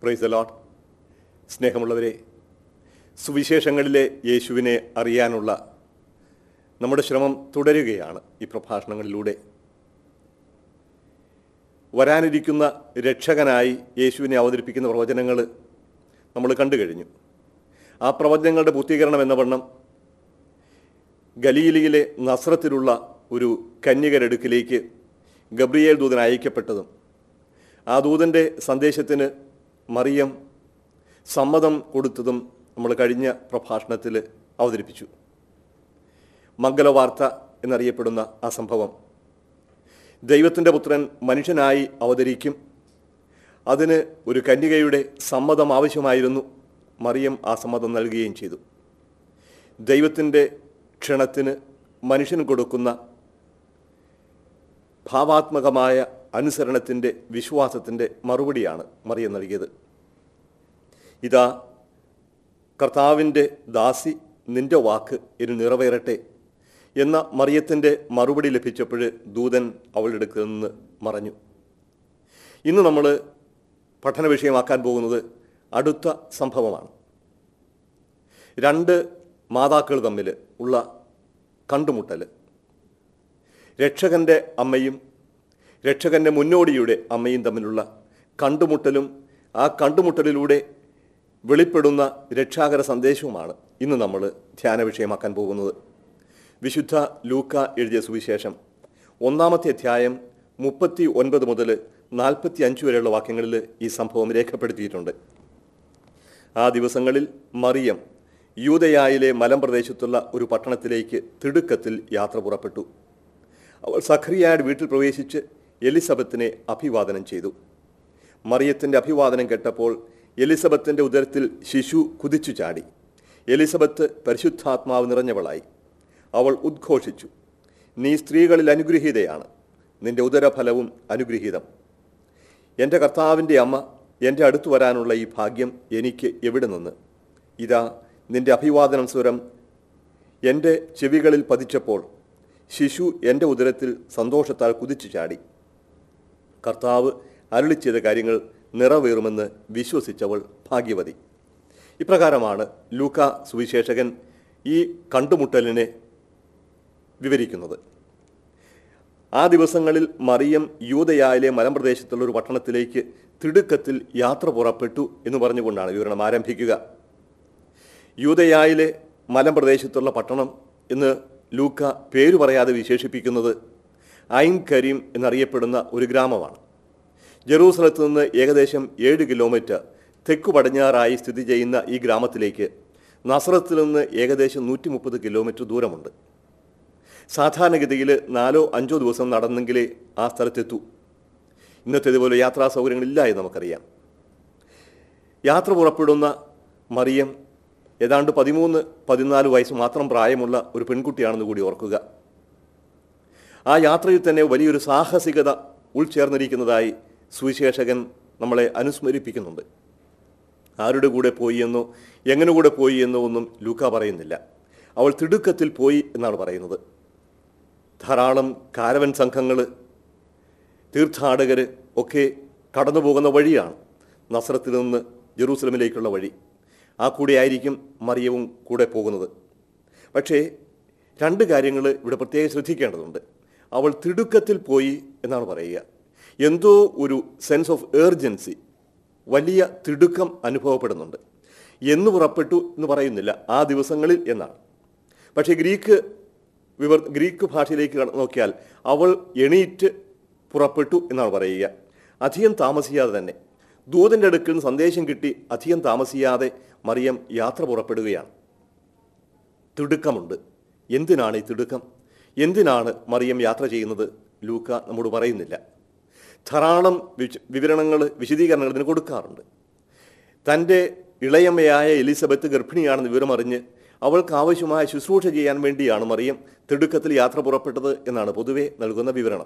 price ലോട്ട് സ്നേഹമുള്ളവരെ സുവിശേഷങ്ങളിലെ യേശുവിനെ അറിയാനുള്ള നമ്മുടെ ശ്രമം തുടരുകയാണ് ഈ പ്രഭാഷണങ്ങളിലൂടെ വരാനിരിക്കുന്ന രക്ഷകനായി യേശുവിനെ അവതരിപ്പിക്കുന്ന പ്രവചനങ്ങൾ നമ്മൾ കണ്ടു കഴിഞ്ഞു ആ പ്രവചനങ്ങളുടെ പൂർത്തീകരണം എന്ന വണ്ണം ഗലീലിയിലെ നസ്രത്തിലുള്ള ഒരു കന്യകരടുക്കിലേക്ക് ഗബ്രിയേൽ ദൂതൻ അയക്കപ്പെട്ടതും ആ ദൂതൻ്റെ സന്ദേശത്തിന് മറിയം സമ്മതം കൊടുത്തതും നമ്മൾ കഴിഞ്ഞ പ്രഭാഷണത്തിൽ അവതരിപ്പിച്ചു മംഗലവാർത്ത എന്നറിയപ്പെടുന്ന ആ സംഭവം ദൈവത്തിൻ്റെ പുത്രൻ മനുഷ്യനായി അവതരിക്കും അതിന് ഒരു കന്യകയുടെ സമ്മതം ആവശ്യമായിരുന്നു മറിയം ആ സമ്മതം നൽകുകയും ചെയ്തു ദൈവത്തിൻ്റെ ക്ഷണത്തിന് മനുഷ്യൻ കൊടുക്കുന്ന ഭാവാത്മകമായ അനുസരണത്തിൻ്റെ വിശ്വാസത്തിൻ്റെ മറുപടിയാണ് മറിയം നൽകിയത് ഇതാ കർത്താവിൻ്റെ ദാസി നിന്റെ വാക്ക് ഇനി നിറവേറട്ടെ എന്ന മറിയത്തിൻ്റെ മറുപടി ലഭിച്ചപ്പോൾ ദൂതൻ അവളുടെ അടുക്കൽ നിന്ന് മറഞ്ഞു ഇന്ന് നമ്മൾ പഠന വിഷയമാക്കാൻ പോകുന്നത് അടുത്ത സംഭവമാണ് രണ്ട് മാതാക്കൾ തമ്മിൽ ഉള്ള കണ്ടുമുട്ടൽ രക്ഷകൻ്റെ അമ്മയും രക്ഷകൻ്റെ മുന്നോടിയുടെ അമ്മയും തമ്മിലുള്ള കണ്ടുമുട്ടലും ആ കണ്ടുമുട്ടലിലൂടെ വെളിപ്പെടുന്ന രക്ഷാകര സന്ദേശവുമാണ് ഇന്ന് നമ്മൾ ധ്യാന വിഷയമാക്കാൻ പോകുന്നത് വിശുദ്ധ ലൂക്ക എഴുതിയ സുവിശേഷം ഒന്നാമത്തെ അധ്യായം മുപ്പത്തി ഒൻപത് മുതൽ നാൽപ്പത്തി അഞ്ച് വരെയുള്ള വാക്യങ്ങളിൽ ഈ സംഭവം രേഖപ്പെടുത്തിയിട്ടുണ്ട് ആ ദിവസങ്ങളിൽ മറിയം യൂതയായിലെ മലമ്പ്രദേശത്തുള്ള ഒരു പട്ടണത്തിലേക്ക് തിടുക്കത്തിൽ യാത്ര പുറപ്പെട്ടു അവൾ സഖറിയായുടെ വീട്ടിൽ പ്രവേശിച്ച് എലിസബത്തിനെ അഭിവാദനം ചെയ്തു മറിയത്തിൻ്റെ അഭിവാദനം കേട്ടപ്പോൾ എലിസബത്തിൻ്റെ ഉദരത്തിൽ ശിശു കുതിച്ചു ചാടി എലിസബത്ത് പരിശുദ്ധാത്മാവ് നിറഞ്ഞവളായി അവൾ ഉദ്ഘോഷിച്ചു നീ സ്ത്രീകളിൽ അനുഗ്രഹീതയാണ് നിന്റെ ഉദരഫലവും അനുഗ്രഹീതം എൻ്റെ കർത്താവിൻ്റെ അമ്മ എൻ്റെ അടുത്തു വരാനുള്ള ഈ ഭാഗ്യം എനിക്ക് എവിടെ നിന്ന് ഇതാ നിന്റെ അഭിവാദനം സ്വരം എൻ്റെ ചെവികളിൽ പതിച്ചപ്പോൾ ശിശു എൻ്റെ ഉദരത്തിൽ സന്തോഷത്താൽ കുതിച്ചു ചാടി കർത്താവ് അരുളി ചെയ്ത കാര്യങ്ങൾ നിറവേറുമെന്ന് വിശ്വസിച്ചവൾ ഭാഗ്യവതി ഇപ്രകാരമാണ് ലൂക്ക സുവിശേഷകൻ ഈ കണ്ടുമുട്ടലിനെ വിവരിക്കുന്നത് ആ ദിവസങ്ങളിൽ മറിയം യൂതയായിലെ മലമ്പ്രദേശത്തുള്ള ഒരു പട്ടണത്തിലേക്ക് തിടുക്കത്തിൽ യാത്ര പുറപ്പെട്ടു എന്ന് പറഞ്ഞുകൊണ്ടാണ് വിവരണം ആരംഭിക്കുക യൂതയായിലെ മലമ്പ്രദേശത്തുള്ള പട്ടണം എന്ന് ലൂക്ക പേരു പറയാതെ വിശേഷിപ്പിക്കുന്നത് ഐൻ കരീം എന്നറിയപ്പെടുന്ന ഒരു ഗ്രാമമാണ് ജെറൂസലത്ത് നിന്ന് ഏകദേശം ഏഴ് കിലോമീറ്റർ തെക്കു പടിഞ്ഞാറായി സ്ഥിതി ചെയ്യുന്ന ഈ ഗ്രാമത്തിലേക്ക് നസ്രത്തിൽ നിന്ന് ഏകദേശം നൂറ്റി മുപ്പത് കിലോമീറ്റർ ദൂരമുണ്ട് സാധാരണഗതിയിൽ നാലോ അഞ്ചോ ദിവസം നടന്നെങ്കിലേ ആ സ്ഥലത്തെത്തൂ ഇന്നത്തേതുപോലെ യാത്രാ സൗകര്യങ്ങളില്ല എന്ന് നമുക്കറിയാം യാത്ര പുറപ്പെടുന്ന മറിയം ഏതാണ്ട് പതിമൂന്ന് പതിനാല് വയസ്സ് മാത്രം പ്രായമുള്ള ഒരു പെൺകുട്ടിയാണെന്ന് കൂടി ഓർക്കുക ആ യാത്രയിൽ തന്നെ വലിയൊരു സാഹസികത ഉൾച്ചേർന്നിരിക്കുന്നതായി സുവിശേഷകൻ നമ്മളെ അനുസ്മരിപ്പിക്കുന്നുണ്ട് ആരുടെ കൂടെ പോയി എന്നോ എങ്ങനെ കൂടെ പോയി എന്നോ ഒന്നും ലൂക്ക പറയുന്നില്ല അവൾ തിടുക്കത്തിൽ പോയി എന്നാണ് പറയുന്നത് ധാരാളം കാരവൻ സംഘങ്ങൾ തീർത്ഥാടകർ ഒക്കെ കടന്നു പോകുന്ന വഴിയാണ് നസ്രത്തിൽ നിന്ന് ജെറൂസലമിലേക്കുള്ള വഴി ആ കൂടെ ആയിരിക്കും മറിയവും കൂടെ പോകുന്നത് പക്ഷേ രണ്ട് കാര്യങ്ങൾ ഇവിടെ പ്രത്യേകം ശ്രദ്ധിക്കേണ്ടതുണ്ട് അവൾ തിടുക്കത്തിൽ പോയി എന്നാണ് പറയുക എന്തോ ഒരു സെൻസ് ഓഫ് ഏർജൻസി വലിയ തിടുക്കം അനുഭവപ്പെടുന്നുണ്ട് എന്ന് പുറപ്പെട്ടു എന്ന് പറയുന്നില്ല ആ ദിവസങ്ങളിൽ എന്നാണ് പക്ഷേ ഗ്രീക്ക് വിവർ ഗ്രീക്ക് ഭാഷയിലേക്ക് കട- നോക്കിയാൽ അവൾ എണീറ്റ് പുറപ്പെട്ടു എന്നാണ് പറയുക അധികം താമസിയാതെ തന്നെ ദൂതൻ്റെ അടുക്കൽ നിന്ന് സന്ദേശം കിട്ടി അധികം താമസിയാതെ മറിയം യാത്ര പുറപ്പെടുകയാണ് തിടുക്കമുണ്ട് എന്തിനാണ് ഈ തിടുക്കം എന്തിനാണ് മറിയം യാത്ര ചെയ്യുന്നത് ലൂക്ക നമ്മോട് പറയുന്നില്ല ധാരാളം വിശ- വിവരണങ്ങൾ വിശദീകരണങ്ങൾ ഇതിന് കൊടുക്കാറുണ്ട് തൻ്റെ ഇളയമ്മയായ എലിസബത്ത് ഗർഭിണിയാണെന്ന് വിവരമറിഞ്ഞ് അവൾക്ക് ആവശ്യമായ ശുശ്രൂഷ ചെയ്യാൻ വേണ്ടിയാണ് മറിയം തിടുക്കത്തിൽ യാത്ര പുറപ്പെട്ടത് എന്നാണ് പൊതുവെ നൽകുന്ന വിവരണം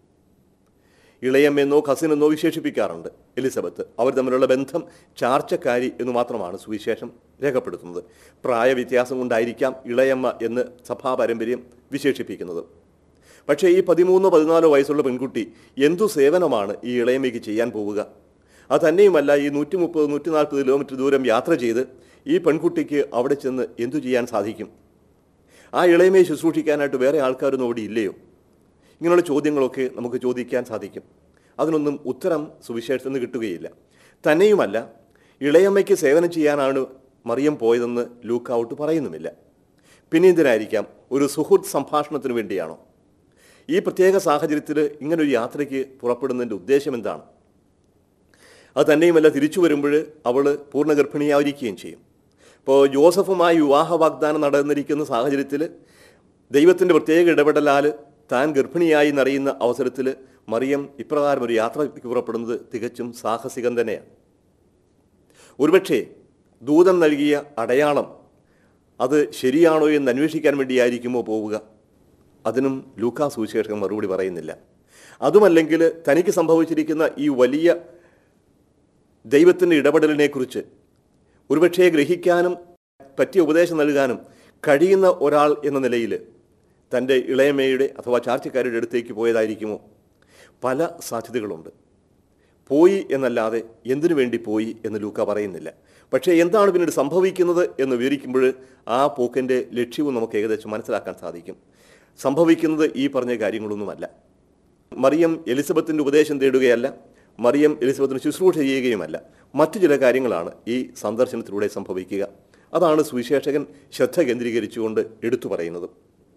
ഇളയമ്മെന്നോ കസിനെന്നോ വിശേഷിപ്പിക്കാറുണ്ട് എലിസബത്ത് അവർ തമ്മിലുള്ള ബന്ധം ചാർച്ചക്കാരി എന്ന് മാത്രമാണ് സുവിശേഷം രേഖപ്പെടുത്തുന്നത് പ്രായവ്യത്യാസം കൊണ്ടായിരിക്കാം ഇളയമ്മ എന്ന് സഭാ പാരമ്പര്യം വിശേഷിപ്പിക്കുന്നത് പക്ഷേ ഈ പതിമൂന്നോ പതിനാലോ വയസ്സുള്ള പെൺകുട്ടി എന്തു സേവനമാണ് ഈ ഇളയമ്മയ്ക്ക് ചെയ്യാൻ പോവുക അത് തന്നെയുമല്ല ഈ നൂറ്റി മുപ്പത് നൂറ്റി നാൽപ്പത് കിലോമീറ്റർ ദൂരം യാത്ര ചെയ്ത് ഈ പെൺകുട്ടിക്ക് അവിടെ ചെന്ന് എന്തു ചെയ്യാൻ സാധിക്കും ആ ഇളയമയെ ശുശ്രൂഷിക്കാനായിട്ട് വേറെ ആൾക്കാരൊന്നും അവിടെ ഇല്ലയോ ഇങ്ങനെയുള്ള ചോദ്യങ്ങളൊക്കെ നമുക്ക് ചോദിക്കാൻ സാധിക്കും അതിനൊന്നും ഉത്തരം സുവിശേഷത്തിൽ നിന്ന് കിട്ടുകയില്ല തന്നെയുമല്ല ഇളയമ്മയ്ക്ക് സേവനം ചെയ്യാനാണ് മറിയം പോയതെന്ന് ലൂക്കൗട്ട് പറയുന്നുമില്ല പിന്നെ എന്തിനായിരിക്കാം ഒരു സുഹൃത്ത് സംഭാഷണത്തിന് വേണ്ടിയാണോ ഈ പ്രത്യേക സാഹചര്യത്തിൽ ഇങ്ങനൊരു യാത്രയ്ക്ക് പുറപ്പെടുന്നതിൻ്റെ ഉദ്ദേശം എന്താണ് അത് തന്നെയുമല്ല തിരിച്ചു വരുമ്പോൾ അവൾ പൂർണ്ണ ഗർഭിണിയായിരിക്കുകയും ചെയ്യും ഇപ്പോൾ ജോസഫുമായി വിവാഹ വാഗ്ദാനം നടന്നിരിക്കുന്ന സാഹചര്യത്തിൽ ദൈവത്തിൻ്റെ പ്രത്യേക ഇടപെടലാൽ താൻ ഗർഭിണിയായി എന്നറിയുന്ന അവസരത്തിൽ മറിയം ഇപ്രകാരം ഒരു യാത്രയ്ക്ക് പുറപ്പെടുന്നത് തികച്ചും സാഹസികം തന്നെയാണ് ഒരുപക്ഷേ ദൂതൻ നൽകിയ അടയാളം അത് ശരിയാണോ എന്ന് അന്വേഷിക്കാൻ വേണ്ടിയായിരിക്കുമോ പോവുക അതിനും ലൂക്കാ സുവിശേഷകൻ മറുപടി പറയുന്നില്ല അതുമല്ലെങ്കിൽ തനിക്ക് സംഭവിച്ചിരിക്കുന്ന ഈ വലിയ ദൈവത്തിൻ്റെ ഇടപെടലിനെക്കുറിച്ച് ഒരുപക്ഷേ ഗ്രഹിക്കാനും പറ്റിയ ഉപദേശം നൽകാനും കഴിയുന്ന ഒരാൾ എന്ന നിലയിൽ തൻ്റെ ഇളയമയുടെ അഥവാ ചാർച്ചക്കാരുടെ അടുത്തേക്ക് പോയതായിരിക്കുമോ പല സാധ്യതകളുണ്ട് പോയി എന്നല്ലാതെ എന്തിനു വേണ്ടി പോയി എന്ന് ലൂക്ക പറയുന്നില്ല പക്ഷേ എന്താണ് പിന്നീട് സംഭവിക്കുന്നത് എന്ന് വിവരിക്കുമ്പോൾ ആ പോക്കിൻ്റെ ലക്ഷ്യവും നമുക്ക് ഏകദേശം മനസ്സിലാക്കാൻ സാധിക്കും സംഭവിക്കുന്നത് ഈ പറഞ്ഞ കാര്യങ്ങളൊന്നുമല്ല മറിയം എലിസബത്തിൻ്റെ ഉപദേശം തേടുകയല്ല മറിയം എലിസബത്തിന് ശുശ്രൂഷ ചെയ്യുകയുമല്ല മറ്റു ചില കാര്യങ്ങളാണ് ഈ സന്ദർശനത്തിലൂടെ സംഭവിക്കുക അതാണ് സുവിശേഷകൻ ശ്രദ്ധ കേന്ദ്രീകരിച്ചുകൊണ്ട് എടുത്തു പറയുന്നത്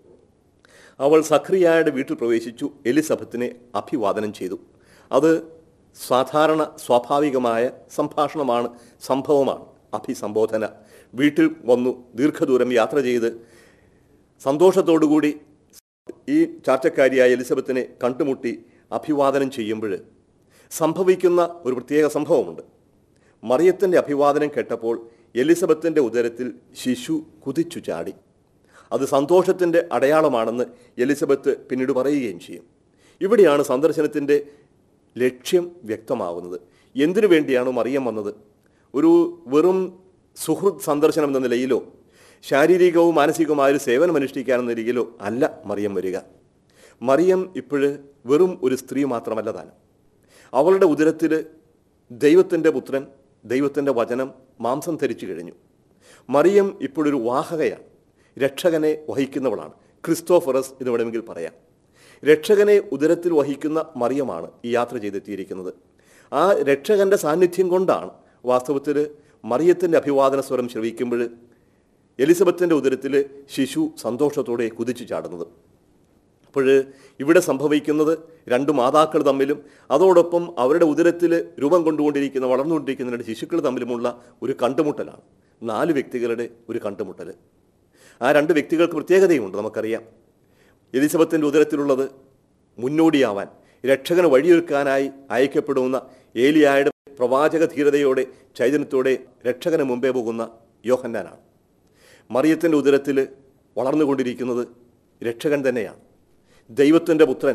അവൾ സഖ്രിയായുടെ വീട്ടിൽ പ്രവേശിച്ചു എലിസബത്തിനെ അഭിവാദനം ചെയ്തു അത് സാധാരണ സ്വാഭാവികമായ സംഭാഷണമാണ് സംഭവമാണ് അഭിസംബോധന വീട്ടിൽ വന്നു ദീർഘദൂരം യാത്ര ചെയ്ത് സന്തോഷത്തോടുകൂടി ഈ ചാർച്ചക്കാരിയായ എലിസബത്തിനെ കണ്ടുമുട്ടി അഭിവാദനം ചെയ്യുമ്പോൾ സംഭവിക്കുന്ന ഒരു പ്രത്യേക സംഭവമുണ്ട് മറിയത്തിൻ്റെ അഭിവാദനം കേട്ടപ്പോൾ എലിസബത്തിൻ്റെ ഉദരത്തിൽ ശിശു കുതിച്ചു ചാടി അത് സന്തോഷത്തിൻ്റെ അടയാളമാണെന്ന് എലിസബത്ത് പിന്നീട് പറയുകയും ചെയ്യും ഇവിടെയാണ് സന്ദർശനത്തിൻ്റെ ലക്ഷ്യം വ്യക്തമാവുന്നത് എന്തിനു വേണ്ടിയാണ് മറിയം വന്നത് ഒരു വെറും സുഹൃത്ത് സന്ദർശനം എന്ന നിലയിലോ ശാരീരികവും മാനസികവുമായ ഒരു സേവനം അനുഷ്ഠിക്കാനെന്ന രീതിയിലോ അല്ല മറിയം വരിക മറിയം ഇപ്പോഴ് വെറും ഒരു സ്ത്രീ മാത്രമല്ല താനും അവളുടെ ഉദരത്തിൽ ദൈവത്തിൻ്റെ പുത്രൻ ദൈവത്തിൻ്റെ വചനം മാംസം ധരിച്ചു കഴിഞ്ഞു മറിയം ഇപ്പോഴൊരു വാഹകയാണ് രക്ഷകനെ വഹിക്കുന്നവളാണ് ക്രിസ്റ്റോഫറസ് എന്ന് വേണമെങ്കിൽ പറയാം രക്ഷകനെ ഉദരത്തിൽ വഹിക്കുന്ന മറിയമാണ് ഈ യാത്ര ചെയ്തെത്തിയിരിക്കുന്നത് ആ രക്ഷകന്റെ സാന്നിധ്യം കൊണ്ടാണ് വാസ്തവത്തിൽ മറിയത്തിൻ്റെ അഭിവാദന സ്വരം ശ്രവിക്കുമ്പോൾ എലിസബത്തിൻ്റെ ഉദരത്തിൽ ശിശു സന്തോഷത്തോടെ കുതിച്ചു ചാടുന്നത് അപ്പോൾ ഇവിടെ സംഭവിക്കുന്നത് രണ്ട് മാതാക്കൾ തമ്മിലും അതോടൊപ്പം അവരുടെ ഉദരത്തിൽ രൂപം കൊണ്ടുകൊണ്ടിരിക്കുന്ന വളർന്നുകൊണ്ടിരിക്കുന്ന രണ്ട് ശിശുക്കൾ തമ്മിലുമുള്ള ഒരു കണ്ടുമുട്ടലാണ് നാല് വ്യക്തികളുടെ ഒരു കണ്ടുമുട്ടൽ ആ രണ്ട് വ്യക്തികൾക്ക് പ്രത്യേകതയുമുണ്ട് നമുക്കറിയാം എലിസബത്തിൻ്റെ ഉദരത്തിലുള്ളത് മുന്നോടിയാവാൻ രക്ഷകന് വഴിയൊരുക്കാനായി അയക്കപ്പെടുന്ന ഏലിയായുടെ പ്രവാചക ധീരതയോടെ ചൈതന്യത്തോടെ രക്ഷകന് മുമ്പേ പോകുന്ന യോഹന്നാനാണ് മറിയത്തിൻ്റെ ഉദരത്തിൽ വളർന്നുകൊണ്ടിരിക്കുന്നത് രക്ഷകൻ തന്നെയാണ് ദൈവത്തിൻ്റെ പുത്രൻ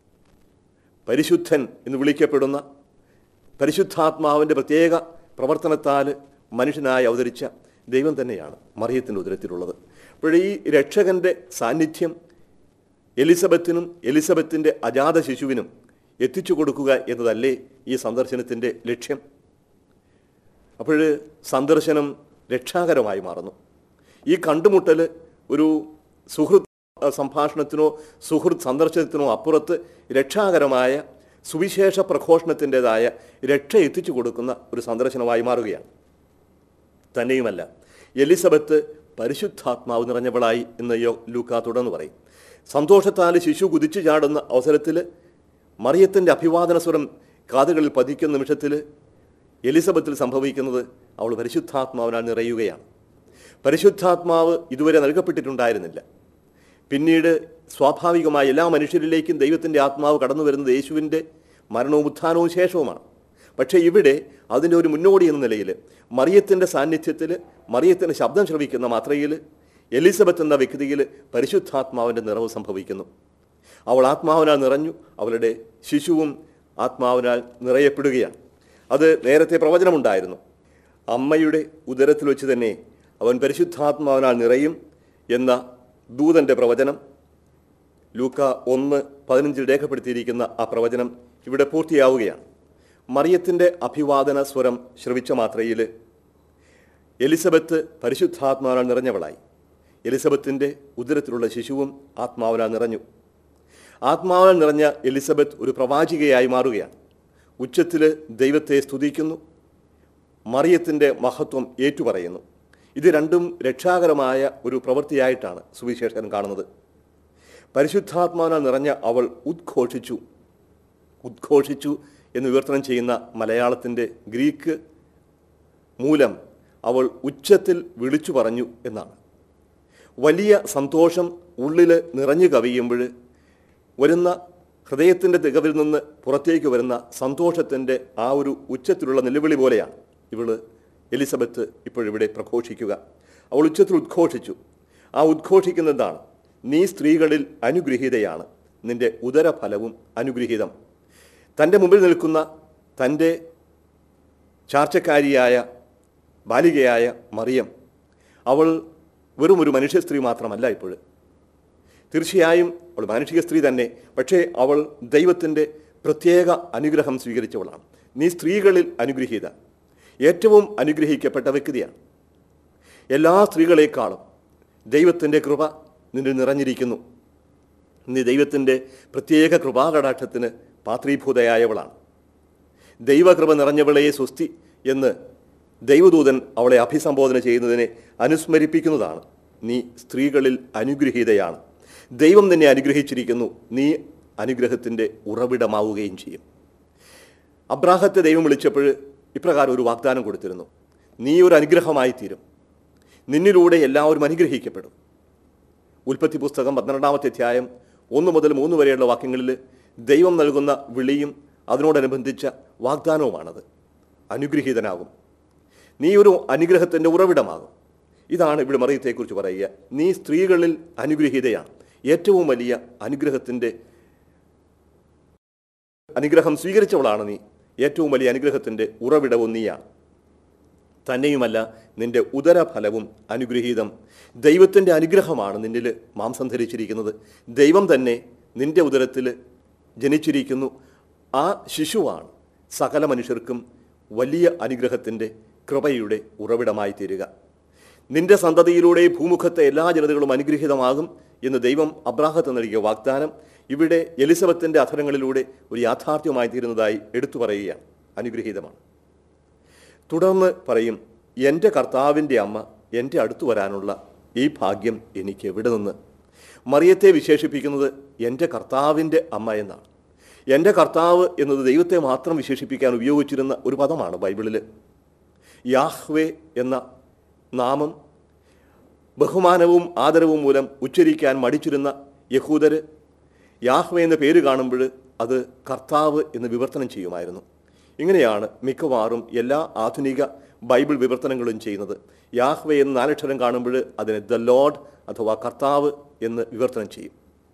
പരിശുദ്ധൻ എന്ന് വിളിക്കപ്പെടുന്ന പരിശുദ്ധാത്മാവിൻ്റെ പ്രത്യേക പ്രവർത്തനത്താൽ മനുഷ്യനായി അവതരിച്ച ദൈവം തന്നെയാണ് മറിയത്തിൻ്റെ ഉദരത്തിലുള്ളത് അപ്പോൾ ഈ രക്ഷകൻ്റെ സാന്നിധ്യം എലിസബത്തിനും എലിസബത്തിൻ്റെ അജാത ശിശുവിനും എത്തിച്ചു കൊടുക്കുക എന്നതല്ലേ ഈ സന്ദർശനത്തിൻ്റെ ലക്ഷ്യം അപ്പോൾ സന്ദർശനം രക്ഷാകരമായി മാറുന്നു ഈ കണ്ടുമുട്ടൽ ഒരു സുഹൃത്ത് സംഭാഷണത്തിനോ സുഹൃത്ത് സന്ദർശനത്തിനോ അപ്പുറത്ത് രക്ഷാകരമായ സുവിശേഷ പ്രഘോഷണത്തിൻ്റെതായ രക്ഷ എത്തിച്ചു കൊടുക്കുന്ന ഒരു സന്ദർശനമായി മാറുകയാണ് തന്നെയുമല്ല എലിസബത്ത് പരിശുദ്ധാത്മാവ് നിറഞ്ഞവളായി എന്ന് യോ ലൂക്ക തുടർന്ന് പറയും സന്തോഷത്താൽ ശിശു കുതിച്ചു ചാടുന്ന അവസരത്തിൽ മറിയത്തിൻ്റെ അഭിവാദന സ്വരം കാതുകളിൽ പതിക്കുന്ന നിമിഷത്തിൽ എലിസബത്തിൽ സംഭവിക്കുന്നത് അവൾ പരിശുദ്ധാത്മാവിനാൽ നിറയുകയാണ് പരിശുദ്ധാത്മാവ് ഇതുവരെ നൽകപ്പെട്ടിട്ടുണ്ടായിരുന്നില്ല പിന്നീട് സ്വാഭാവികമായി എല്ലാ മനുഷ്യരിലേക്കും ദൈവത്തിൻ്റെ ആത്മാവ് കടന്നു വരുന്നത് യേശുവിൻ്റെ മരണവും ഉത്ഥാനവും ശേഷവുമാണ് പക്ഷേ ഇവിടെ അതിൻ്റെ ഒരു മുന്നോടി എന്ന നിലയിൽ മറിയത്തിൻ്റെ സാന്നിധ്യത്തിൽ മറിയത്തിൻ്റെ ശബ്ദം ശ്രവിക്കുന്ന മാത്രയിൽ എലിസബത്ത് എന്ന വ്യക്തിയിൽ പരിശുദ്ധാത്മാവിൻ്റെ നിറവ് സംഭവിക്കുന്നു അവൾ ആത്മാവിനാൽ നിറഞ്ഞു അവളുടെ ശിശുവും ആത്മാവിനാൽ നിറയപ്പെടുകയാണ് അത് നേരത്തെ പ്രവചനമുണ്ടായിരുന്നു അമ്മയുടെ ഉദരത്തിൽ വെച്ച് തന്നെ അവൻ പരിശുദ്ധാത്മാവിനാൽ നിറയും എന്ന ദൂതൻ്റെ പ്രവചനം ലൂക്ക ഒന്ന് പതിനഞ്ചിൽ രേഖപ്പെടുത്തിയിരിക്കുന്ന ആ പ്രവചനം ഇവിടെ പൂർത്തിയാവുകയാണ് മറിയത്തിൻ്റെ അഭിവാദന സ്വരം ശ്രവിച്ച മാത്രയിൽ എലിസബത്ത് പരിശുദ്ധാത്മാവിനാൽ നിറഞ്ഞവളായി എലിസബത്തിൻ്റെ ഉദരത്തിലുള്ള ശിശുവും ആത്മാവിനാൽ നിറഞ്ഞു ആത്മാവിനാൽ നിറഞ്ഞ എലിസബത്ത് ഒരു പ്രവാചികയായി മാറുകയാണ് ഉച്ചത്തിൽ ദൈവത്തെ സ്തുതിക്കുന്നു മറിയത്തിൻ്റെ മഹത്വം ഏറ്റുപറയുന്നു ഇത് രണ്ടും രക്ഷാകരമായ ഒരു പ്രവൃത്തിയായിട്ടാണ് സുവിശേഷകൻ കാണുന്നത് പരിശുദ്ധാത്മാവിനാൽ നിറഞ്ഞ അവൾ ഉദ്ഘോഷിച്ചു ഉദ്ഘോഷിച്ചു എന്ന് വിവർത്തനം ചെയ്യുന്ന മലയാളത്തിൻ്റെ ഗ്രീക്ക് മൂലം അവൾ ഉച്ചത്തിൽ വിളിച്ചു പറഞ്ഞു എന്നാണ് വലിയ സന്തോഷം ഉള്ളിൽ നിറഞ്ഞു കവിയുമ്പോൾ വരുന്ന ഹൃദയത്തിൻ്റെ തികവിൽ നിന്ന് പുറത്തേക്ക് വരുന്ന സന്തോഷത്തിൻ്റെ ആ ഒരു ഉച്ചത്തിലുള്ള നിലവിളി പോലെയാണ് ഇവള് എലിസബത്ത് ഇപ്പോഴിവിടെ പ്രഘോഷിക്കുക അവൾ ഉച്ചത്തിൽ ഉദ്ഘോഷിച്ചു ആ ഉദ്ഘോഷിക്കുന്നതാണ് നീ സ്ത്രീകളിൽ അനുഗ്രഹീതയാണ് നിന്റെ ഉദരഫലവും അനുഗ്രഹീതം തൻ്റെ മുമ്പിൽ നിൽക്കുന്ന തൻ്റെ ചാർച്ചക്കാരിയായ ബാലികയായ മറിയം അവൾ വെറും ഒരു മനുഷ്യ സ്ത്രീ മാത്രമല്ല ഇപ്പോൾ തീർച്ചയായും അവൾ മാനുഷിക സ്ത്രീ തന്നെ പക്ഷേ അവൾ ദൈവത്തിൻ്റെ പ്രത്യേക അനുഗ്രഹം സ്വീകരിച്ചവളാണ് നീ സ്ത്രീകളിൽ അനുഗ്രഹീത ഏറ്റവും അനുഗ്രഹിക്കപ്പെട്ട വ്യക്തിയാണ് എല്ലാ സ്ത്രീകളെക്കാളും ദൈവത്തിൻ്റെ കൃപ നിന്നിൽ നിറഞ്ഞിരിക്കുന്നു നീ ദൈവത്തിൻ്റെ പ്രത്യേക കൃപാകടാക്ഷത്തിന് പാത്രീഭൂതയായവളാണ് ദൈവകൃപ നിറഞ്ഞവളെ സ്വസ്തി എന്ന് ദൈവദൂതൻ അവളെ അഭിസംബോധന ചെയ്യുന്നതിനെ അനുസ്മരിപ്പിക്കുന്നതാണ് നീ സ്ത്രീകളിൽ അനുഗ്രഹീതയാണ് ദൈവം നിന്നെ അനുഗ്രഹിച്ചിരിക്കുന്നു നീ അനുഗ്രഹത്തിൻ്റെ ഉറവിടമാവുകയും ചെയ്യും അബ്രാഹത്തെ ദൈവം വിളിച്ചപ്പോൾ ഇപ്രകാരം ഒരു വാഗ്ദാനം കൊടുത്തിരുന്നു നീ ഒരു അനുഗ്രഹമായി തീരും നിന്നിലൂടെ എല്ലാവരും അനുഗ്രഹിക്കപ്പെടും ഉൽപ്പത്തി പുസ്തകം പന്ത്രണ്ടാമത്തെ അധ്യായം ഒന്ന് മുതൽ മൂന്ന് വരെയുള്ള വാക്യങ്ങളിൽ ദൈവം നൽകുന്ന വിളിയും അതിനോടനുബന്ധിച്ച വാഗ്ദാനവുമാണത് അനുഗ്രഹീതനാകും നീ ഒരു അനുഗ്രഹത്തിൻ്റെ ഉറവിടമാകും ഇതാണ് ഇവിടെ മറിയത്തെക്കുറിച്ച് പറയുക നീ സ്ത്രീകളിൽ അനുഗ്രഹീതയാണ് ഏറ്റവും വലിയ അനുഗ്രഹത്തിൻ്റെ അനുഗ്രഹം സ്വീകരിച്ചവളാണ് നീ ഏറ്റവും വലിയ അനുഗ്രഹത്തിൻ്റെ ഉറവിടവും നീയാണ് തന്നെയുമല്ല നിന്റെ ഉദരഫലവും അനുഗ്രഹീതം ദൈവത്തിൻ്റെ അനുഗ്രഹമാണ് നിന്നിൽ മാംസം ധരിച്ചിരിക്കുന്നത് ദൈവം തന്നെ നിന്റെ ഉദരത്തിൽ ജനിച്ചിരിക്കുന്നു ആ ശിശുവാണ് സകല മനുഷ്യർക്കും വലിയ അനുഗ്രഹത്തിൻ്റെ കൃപയുടെ ഉറവിടമായി തീരുക നിന്റെ സന്തതിയിലൂടെ ഭൂമുഖത്തെ എല്ലാ ജനതകളും അനുഗ്രഹീതമാകും എന്ന് ദൈവം അബ്രാഹത്ത് നൽകിയ വാഗ്ദാനം ഇവിടെ എലിസബത്തിൻ്റെ അധരങ്ങളിലൂടെ ഒരു യാഥാർത്ഥ്യമായി തീരുന്നതായി എടുത്തു പറയുകയാണ് അനുഗ്രഹീതമാണ് തുടർന്ന് പറയും എൻ്റെ കർത്താവിൻ്റെ അമ്മ എൻ്റെ അടുത്തു വരാനുള്ള ഈ ഭാഗ്യം എനിക്ക് എവിടെ നിന്ന് മറിയത്തെ വിശേഷിപ്പിക്കുന്നത് എൻ്റെ കർത്താവിൻ്റെ അമ്മ എന്നാണ് എൻ്റെ കർത്താവ് എന്നത് ദൈവത്തെ മാത്രം വിശേഷിപ്പിക്കാൻ ഉപയോഗിച്ചിരുന്ന ഒരു പദമാണ് ബൈബിളിൽ യാഹ്വേ എന്ന നാമം ബഹുമാനവും ആദരവും മൂലം ഉച്ചരിക്കാൻ മടിച്ചിരുന്ന യഹൂദര് യാഹ്വേ എന്ന പേര് കാണുമ്പോൾ അത് കർത്താവ് എന്ന് വിവർത്തനം ചെയ്യുമായിരുന്നു ഇങ്ങനെയാണ് മിക്കവാറും എല്ലാ ആധുനിക ബൈബിൾ വിവർത്തനങ്ങളും ചെയ്യുന്നത് യാഹ്വേ എന്ന നാലക്ഷരം കാണുമ്പോൾ അതിനെ ദ ലോഡ് അഥവാ കർത്താവ് എന്ന് വിവർത്തനം ചെയ്യും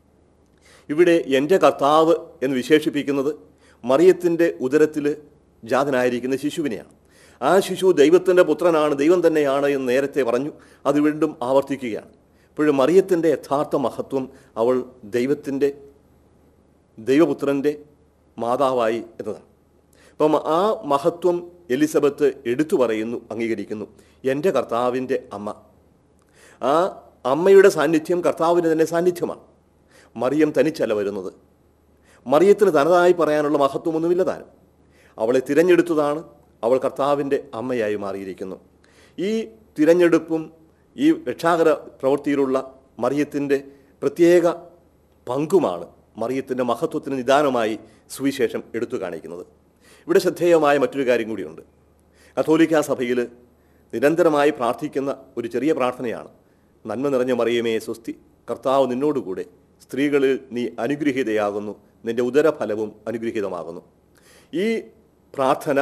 ഇവിടെ എൻ്റെ കർത്താവ് എന്ന് വിശേഷിപ്പിക്കുന്നത് മറിയത്തിൻ്റെ ഉദരത്തിൽ ജാതനായിരിക്കുന്ന ശിശുവിനെയാണ് ആ ശിശു ദൈവത്തിൻ്റെ പുത്രനാണ് ദൈവം തന്നെയാണ് എന്ന് നേരത്തെ പറഞ്ഞു അത് വീണ്ടും ആവർത്തിക്കുകയാണ് ഇപ്പോഴും മറിയത്തിൻ്റെ യഥാർത്ഥ മഹത്വം അവൾ ദൈവത്തിൻ്റെ ദൈവപുത്രൻ്റെ മാതാവായി എന്നതാണ് അപ്പം ആ മഹത്വം എലിസബത്ത് എടുത്തു പറയുന്നു അംഗീകരിക്കുന്നു എൻ്റെ കർത്താവിൻ്റെ അമ്മ ആ അമ്മയുടെ സാന്നിധ്യം കർത്താവിൻ്റെ തന്നെ സാന്നിധ്യമാണ് മറിയം തനിച്ചല്ല വരുന്നത് മറിയത്തിന് തനതായി പറയാനുള്ള മഹത്വമൊന്നുമില്ല താനും അവളെ തിരഞ്ഞെടുത്തതാണ് അവൾ കർത്താവിൻ്റെ അമ്മയായി മാറിയിരിക്കുന്നു ഈ തിരഞ്ഞെടുപ്പും ഈ രക്ഷാകര പ്രവൃത്തിയിലുള്ള മറിയത്തിൻ്റെ പ്രത്യേക പങ്കുമാണ് മറിയത്തിൻ്റെ മഹത്വത്തിന് നിദാനമായി സുവിശേഷം എടുത്തു കാണിക്കുന്നത് ഇവിടെ ശ്രദ്ധേയമായ മറ്റൊരു കാര്യം കൂടിയുണ്ട് കത്തോലിക്ക സഭയിൽ നിരന്തരമായി പ്രാർത്ഥിക്കുന്ന ഒരു ചെറിയ പ്രാർത്ഥനയാണ് നന്മ നിറഞ്ഞ മറിയമേ സ്വസ്തി കർത്താവ് നിന്നോടുകൂടെ സ്ത്രീകളിൽ നീ അനുഗ്രഹീതയാകുന്നു നിന്റെ ഉദരഫലവും അനുഗ്രഹീതമാകുന്നു ഈ പ്രാർത്ഥന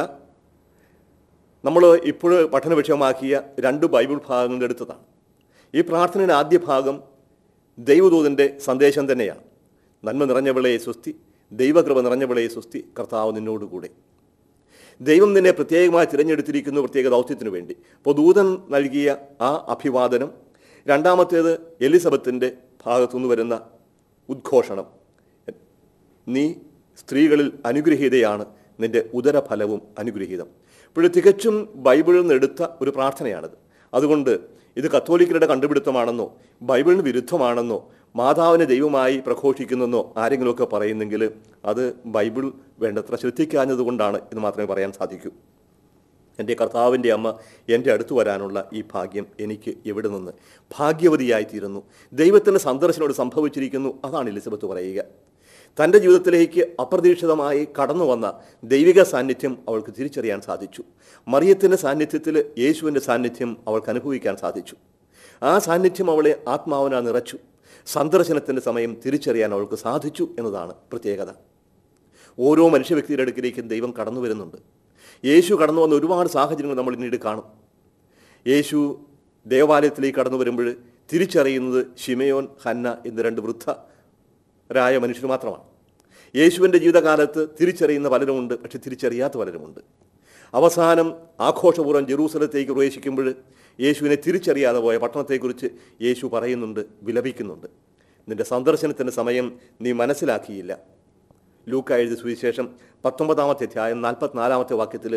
നമ്മൾ ഇപ്പോൾ പഠന വിഷയമാക്കിയ രണ്ട് ബൈബിൾ ഭാഗങ്ങളുടെ എടുത്തതാണ് ഈ പ്രാർത്ഥനയുടെ ആദ്യ ഭാഗം ദൈവദൂതൻ്റെ സന്ദേശം തന്നെയാണ് നന്മ നിറഞ്ഞവളെ സ്വസ്തി ദൈവകൃപ നിറഞ്ഞവളെ സ്വസ്തി കർത്താവ് നിന്നോടുകൂടെ ദൈവം നിന്നെ പ്രത്യേകമായി തിരഞ്ഞെടുത്തിരിക്കുന്നു പ്രത്യേക ദൗത്യത്തിനു വേണ്ടി അപ്പോൾ ദൂതൻ നൽകിയ ആ അഭിവാദനം രണ്ടാമത്തേത് എലിസബത്തിൻ്റെ ഭാഗത്തുനിന്ന് വരുന്ന ഉദ്ഘോഷണം നീ സ്ത്രീകളിൽ അനുഗ്രഹീതയാണ് നിന്റെ ഉദരഫലവും അനുഗ്രഹീതം ഇപ്പോഴും തികച്ചും ബൈബിളിൽ നിന്ന് എടുത്ത ഒരു പ്രാർത്ഥനയാണിത് അതുകൊണ്ട് ഇത് കത്തോലിക്കരുടെ കണ്ടുപിടുത്തമാണെന്നോ ബൈബിളിന് വിരുദ്ധമാണെന്നോ മാതാവിനെ ദൈവമായി പ്രഘോഷിക്കുന്നെന്നോ ആരെങ്കിലുമൊക്കെ പറയുന്നെങ്കിൽ അത് ബൈബിൾ വേണ്ടത്ര ശ്രദ്ധിക്കാഞ്ഞതുകൊണ്ടാണ് എന്ന് മാത്രമേ പറയാൻ സാധിക്കൂ എൻ്റെ കർത്താവിൻ്റെ അമ്മ എൻ്റെ അടുത്ത് വരാനുള്ള ഈ ഭാഗ്യം എനിക്ക് എവിടെ നിന്ന് ഭാഗ്യവതിയായി തീരുന്നു ദൈവത്തിൻ്റെ സന്ദർശനോട് സംഭവിച്ചിരിക്കുന്നു അതാണ് എലിസബത്ത് പറയുക തൻ്റെ ജീവിതത്തിലേക്ക് അപ്രതീക്ഷിതമായി കടന്നു വന്ന ദൈവിക സാന്നിധ്യം അവൾക്ക് തിരിച്ചറിയാൻ സാധിച്ചു മറിയത്തിൻ്റെ സാന്നിധ്യത്തിൽ യേശുവിൻ്റെ സാന്നിധ്യം അവൾക്ക് അനുഭവിക്കാൻ സാധിച്ചു ആ സാന്നിധ്യം അവളെ ആത്മാവിനാ നിറച്ചു സന്ദർശനത്തിൻ്റെ സമയം തിരിച്ചറിയാൻ അവൾക്ക് സാധിച്ചു എന്നതാണ് പ്രത്യേകത ഓരോ മനുഷ്യ വ്യക്തിയുടെ അടുക്കിലേക്കും ദൈവം കടന്നു വരുന്നുണ്ട് യേശു കടന്നു വന്ന ഒരുപാട് സാഹചര്യങ്ങൾ നമ്മൾ പിന്നീട് കാണും യേശു ദേവാലയത്തിലേക്ക് കടന്നു വരുമ്പോൾ തിരിച്ചറിയുന്നത് ഷിമയോൻ ഹന്ന എന്ന രണ്ട് വൃദ്ധരായ മനുഷ്യർ മാത്രമാണ് യേശുവിൻ്റെ ജീവിതകാലത്ത് തിരിച്ചറിയുന്ന പലരുമുണ്ട് പക്ഷെ തിരിച്ചറിയാത്ത പലരുമുണ്ട് അവസാനം ആഘോഷപൂർവ്വം ജെറൂസലത്തേക്ക് പ്രവേശിക്കുമ്പോൾ യേശുവിനെ തിരിച്ചറിയാതെ പോയ പട്ടണത്തെക്കുറിച്ച് യേശു പറയുന്നുണ്ട് വിലപിക്കുന്നുണ്ട് നിന്റെ സന്ദർശനത്തിൻ്റെ സമയം നീ മനസ്സിലാക്കിയില്ല ലൂക്ക എഴുതിയ സുവിശേഷം പത്തൊമ്പതാമത്തെ അധ്യായം നാൽപ്പത്തിനാലാമത്തെ വാക്യത്തിൽ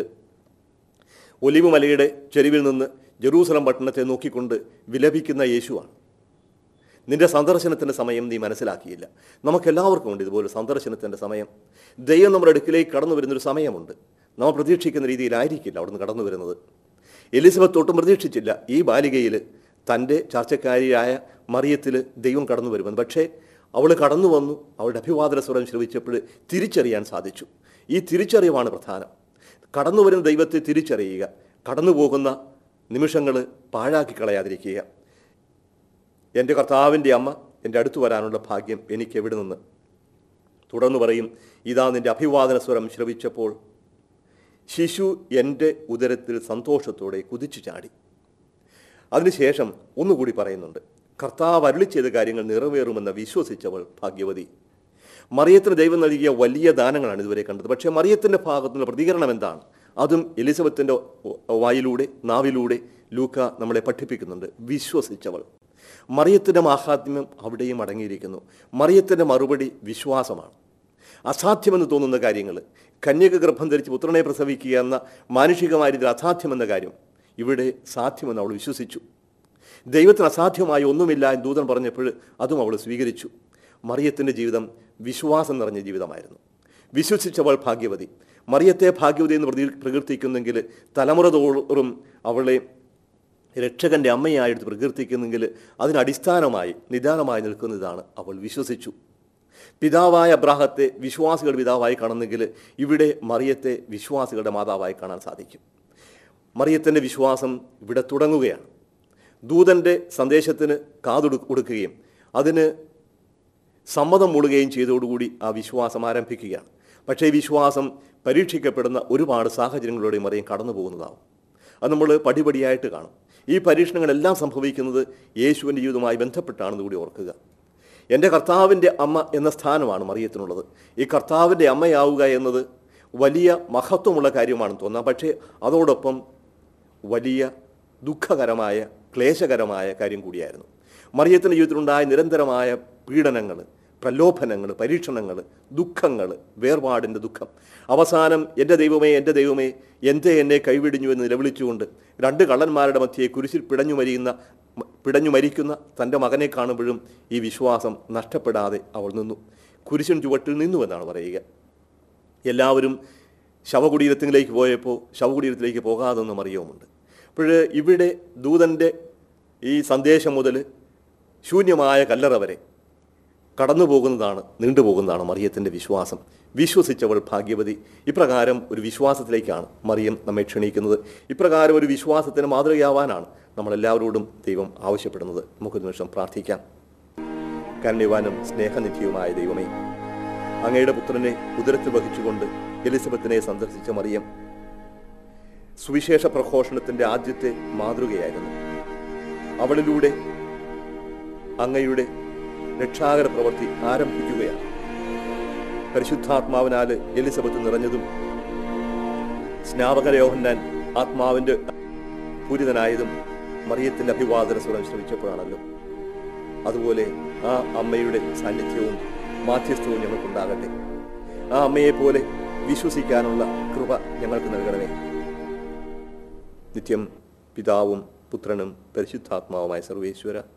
ഒലിവ് മലയുടെ ചെരുവിൽ നിന്ന് ജെറൂസലം പട്ടണത്തെ നോക്കിക്കൊണ്ട് വിലപിക്കുന്ന യേശുവാണ് നിന്റെ സന്ദർശനത്തിൻ്റെ സമയം നീ മനസ്സിലാക്കിയില്ല നമുക്കെല്ലാവർക്കും ഉണ്ട് ഇതുപോലെ സന്ദർശനത്തിൻ്റെ സമയം ദൈവം നമ്മുടെ അടുക്കിലേക്ക് കടന്നു വരുന്നൊരു സമയമുണ്ട് നമ്മൾ പ്രതീക്ഷിക്കുന്ന രീതിയിലായിരിക്കില്ല അവിടുന്ന് കടന്നു വരുന്നത് എലിസബത്ത് ഒട്ടും പ്രതീക്ഷിച്ചില്ല ഈ ബാലികയിൽ തൻ്റെ ചർച്ചക്കാരിയായ മറിയത്തിൽ ദൈവം കടന്നു വരുമെന്ന് പക്ഷേ അവൾ കടന്നു വന്നു അവളുടെ അഭിവാദന സ്വരം ശ്രവിച്ചപ്പോൾ തിരിച്ചറിയാൻ സാധിച്ചു ഈ തിരിച്ചറിവാണ് പ്രധാനം കടന്നു വരുന്ന ദൈവത്തെ തിരിച്ചറിയുക കടന്നു പോകുന്ന നിമിഷങ്ങൾ പാഴാക്കി കളയാതിരിക്കുക എൻ്റെ കർത്താവിൻ്റെ അമ്മ എൻ്റെ അടുത്ത് വരാനുള്ള ഭാഗ്യം എനിക്ക് എവിടെ നിന്ന് തുടർന്ന് പറയും ഇതാ നിൻ്റെ അഭിവാദന സ്വരം ശ്രവിച്ചപ്പോൾ ശിശു എൻ്റെ ഉദരത്തിൽ സന്തോഷത്തോടെ കുതിച്ചു ചാടി അതിനുശേഷം ഒന്നുകൂടി പറയുന്നുണ്ട് കർത്താവ് അരുളി ചെയ്ത കാര്യങ്ങൾ നിറവേറുമെന്ന് വിശ്വസിച്ചവൾ ഭാഗ്യവതി മറിയത്തിന് ദൈവം നൽകിയ വലിയ ദാനങ്ങളാണ് ഇതുവരെ കണ്ടത് പക്ഷേ മറിയത്തിൻ്റെ ഭാഗത്തുനിന്നുള്ള പ്രതികരണം എന്താണ് അതും എലിസബത്തിൻ്റെ വായിലൂടെ നാവിലൂടെ ലൂക്ക നമ്മളെ പഠിപ്പിക്കുന്നുണ്ട് വിശ്വസിച്ചവൾ മറിയത്തിൻ്റെ മാഹാത്മ്യം അവിടെയും അടങ്ങിയിരിക്കുന്നു മറിയത്തിൻ്റെ മറുപടി വിശ്വാസമാണ് അസാധ്യമെന്ന് തോന്നുന്ന കാര്യങ്ങൾ കന്യക ഗർഭം ധരിച്ച് പുത്രനെ പ്രസവിക്കുക എന്ന മാനുഷികമായ രീതിയിൽ അസാധ്യമെന്ന കാര്യം ഇവിടെ സാധ്യമെന്ന് അവൾ വിശ്വസിച്ചു ദൈവത്തിന് അസാധ്യമായ ഒന്നുമില്ല എന്ന് ദൂതൻ പറഞ്ഞപ്പോൾ അതും അവൾ സ്വീകരിച്ചു മറിയത്തിൻ്റെ ജീവിതം വിശ്വാസം നിറഞ്ഞ ജീവിതമായിരുന്നു വിശ്വസിച്ചവൾ ഭാഗ്യവതി മറിയത്തെ ഭാഗ്യവതി എന്ന് പ്രതി പ്രകീർത്തിക്കുന്നെങ്കിൽ തലമുറ തോറും അവളെ രക്ഷകന്റെ അമ്മയായിട്ട് പ്രകീർത്തിക്കുന്നെങ്കിൽ അതിനടിസ്ഥാനമായി നിദാനമായി നിൽക്കുന്നതാണ് അവൾ വിശ്വസിച്ചു പിതാവായ അബ്രാഹത്തെ വിശ്വാസികളുടെ പിതാവായി കാണുന്നെങ്കിൽ ഇവിടെ മറിയത്തെ വിശ്വാസികളുടെ മാതാവായി കാണാൻ സാധിക്കും മറിയത്തിൻ്റെ വിശ്വാസം ഇവിടെ തുടങ്ങുകയാണ് ദൂതൻ്റെ സന്ദേശത്തിന് കാതൊടു കൊടുക്കുകയും അതിന് സമ്മതം മൂളുകയും ചെയ്തതോടുകൂടി ആ വിശ്വാസം ആരംഭിക്കുകയാണ് പക്ഷേ ഈ വിശ്വാസം പരീക്ഷിക്കപ്പെടുന്ന ഒരുപാട് സാഹചര്യങ്ങളിലൂടെ മറിയം കടന്നു പോകുന്നതാവും അത് നമ്മൾ പടിപടിയായിട്ട് കാണും ഈ പരീക്ഷണങ്ങളെല്ലാം സംഭവിക്കുന്നത് യേശുവിൻ്റെ ജീവിതവുമായി ബന്ധപ്പെട്ടാണെന്ന് കൂടി ഓർക്കുക എൻ്റെ കർത്താവിൻ്റെ അമ്മ എന്ന സ്ഥാനമാണ് മറിയത്തിനുള്ളത് ഈ കർത്താവിൻ്റെ അമ്മയാവുക എന്നത് വലിയ മഹത്വമുള്ള കാര്യമാണെന്ന് തോന്നാം പക്ഷേ അതോടൊപ്പം വലിയ ദുഃഖകരമായ ക്ലേശകരമായ കാര്യം കൂടിയായിരുന്നു മറിയത്തിൻ്റെ ജീവിതത്തിലുണ്ടായ നിരന്തരമായ പീഡനങ്ങൾ പ്രലോഭനങ്ങൾ പരീക്ഷണങ്ങൾ ദുഃഖങ്ങൾ വേർപാടിൻ്റെ ദുഃഖം അവസാനം എൻ്റെ ദൈവമേ എൻ്റെ ദൈവമേ എന്തേ എന്നെ കൈവിടിഞ്ഞു എന്ന് നിലവിളിച്ചുകൊണ്ട് രണ്ട് കള്ളന്മാരുടെ മധ്യയെ കുരിശിൽ പിടഞ്ഞു മരിയുന്ന പിടഞ്ഞു മരിക്കുന്ന തൻ്റെ മകനെ കാണുമ്പോഴും ഈ വിശ്വാസം നഷ്ടപ്പെടാതെ അവൾ നിന്നു കുരിശൻ ചുവട്ടിൽ നിന്നു എന്നാണ് പറയുക എല്ലാവരും ശവകുടീരത്തിലേക്ക് പോയപ്പോൾ ശവകുടീരത്തിലേക്ക് പോകാതെ നിന്ന് മറിയവുമുണ്ട് അപ്പോൾ ഇവിടെ ദൂതൻ്റെ ഈ സന്ദേശം മുതൽ ശൂന്യമായ കല്ലറ വരെ കടന്നു പോകുന്നതാണ് നീണ്ടുപോകുന്നതാണ് മറിയത്തിൻ്റെ വിശ്വാസം വിശ്വസിച്ചവൾ ഭാഗ്യവതി ഇപ്രകാരം ഒരു വിശ്വാസത്തിലേക്കാണ് മറിയം നമ്മെ ക്ഷണിക്കുന്നത് ഇപ്രകാരം ഒരു വിശ്വാസത്തിന് മാതൃകയാവാനാണ് നമ്മളെല്ലാവരോടും ദൈവം ആവശ്യപ്പെടുന്നത് നമുക്ക് നിമിഷം പ്രാർത്ഥിക്കാം കരുണ്യവാനും സ്നേഹനിധിയുമായ ദൈവമേ അങ്ങയുടെ പുത്രനെ ഉദരത്തിൽ വഹിച്ചുകൊണ്ട് എലിസബത്തിനെ സന്ദർശിച്ച മറിയം സുവിശേഷ പ്രഘോഷണത്തിന്റെ ആദ്യത്തെ മാതൃകയായിരുന്നു അവളിലൂടെ അങ്ങയുടെ രക്ഷാകര പ്രവൃത്തി ആരംഭിക്കുകയാണ് പരിശുദ്ധാത്മാവിനാൽ എലിസബത്ത് നിറഞ്ഞതും സ്നാപക യോഹന്നാൻ ആത്മാവിന്റെ പൂരിതനായതും മറിയത്തിന്റെ അഭിവാദന സ്വരം ശ്രമിച്ചപ്പോഴാണല്ലോ അതുപോലെ ആ അമ്മയുടെ സാന്നിധ്യവും മാധ്യസ്ഥവും ഞങ്ങൾക്കുണ്ടാകട്ടെ ആ അമ്മയെ പോലെ വിശ്വസിക്കാനുള്ള കൃപ ഞങ്ങൾക്ക് നൽകണമേ നിത്യം പിതാവും പുത്രനും പരിശുദ്ധാത്മാവുമായ സർവേശ്വര